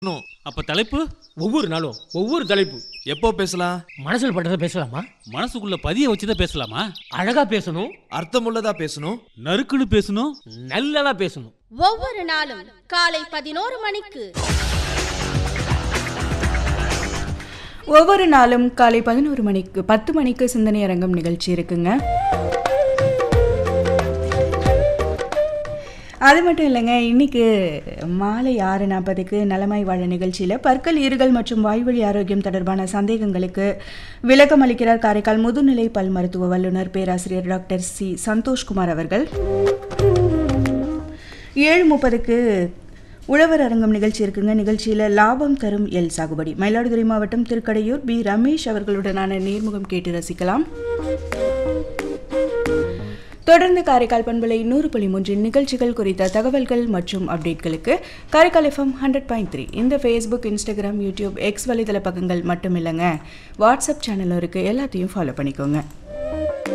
பேசணும். அப்ப தலைப்பு ஒவ்வொரு நாளும் ஒவ்வொரு தலைப்பு எப்போ பேசலாம் மனசில் பட்டதை பேசலாமா மனசுக்குள்ள பதிய வச்சுதான் பேசலாமா அழகா பேசணும் அர்த்தமுள்ளதா பேசணும் நறுக்குன்னு பேசணும் நல்லதா பேசணும் ஒவ்வொரு நாளும் காலை பதினோரு மணிக்கு ஒவ்வொரு நாளும் காலை பதினோரு மணிக்கு பத்து மணிக்கு சிந்தனை அரங்கம் நிகழ்ச்சி இருக்குங்க அது மட்டும் இல்லைங்க இன்னைக்கு மாலை ஆறு நாற்பதுக்கு நலமாய் வாழ நிகழ்ச்சியில் பற்கள் ஈறுகள் மற்றும் வாய்வழி ஆரோக்கியம் தொடர்பான சந்தேகங்களுக்கு விளக்கம் அளிக்கிறார் காரைக்கால் முதுநிலை பல் மருத்துவ வல்லுநர் பேராசிரியர் டாக்டர் சி சந்தோஷ்குமார் அவர்கள் ஏழு முப்பதுக்கு உழவர் அரங்கம் நிகழ்ச்சி இருக்குங்க நிகழ்ச்சியில் லாபம் தரும் எல் சாகுபடி மயிலாடுதுறை மாவட்டம் திருக்கடையூர் பி ரமேஷ் அவர்களுடனான நேர்முகம் கேட்டு ரசிக்கலாம் தொடர்ந்து காரைக்கால் பண்பலை நூறு புள்ளி மூன்றின் நிகழ்ச்சிகள் குறித்த தகவல்கள் மற்றும் அப்டேட்களுக்கு Karaikal FM hundred point three இந்த ஃபேஸ்புக் இன்ஸ்டாகிராம் யூடியூப் எக்ஸ் வலைதள பக்கங்கள் மட்டும் இல்லைங்க வாட்ஸ்அப் சேனலும் இருக்குது எல்லாத்தையும் ஃபாலோ பண்ணிக்கோங்க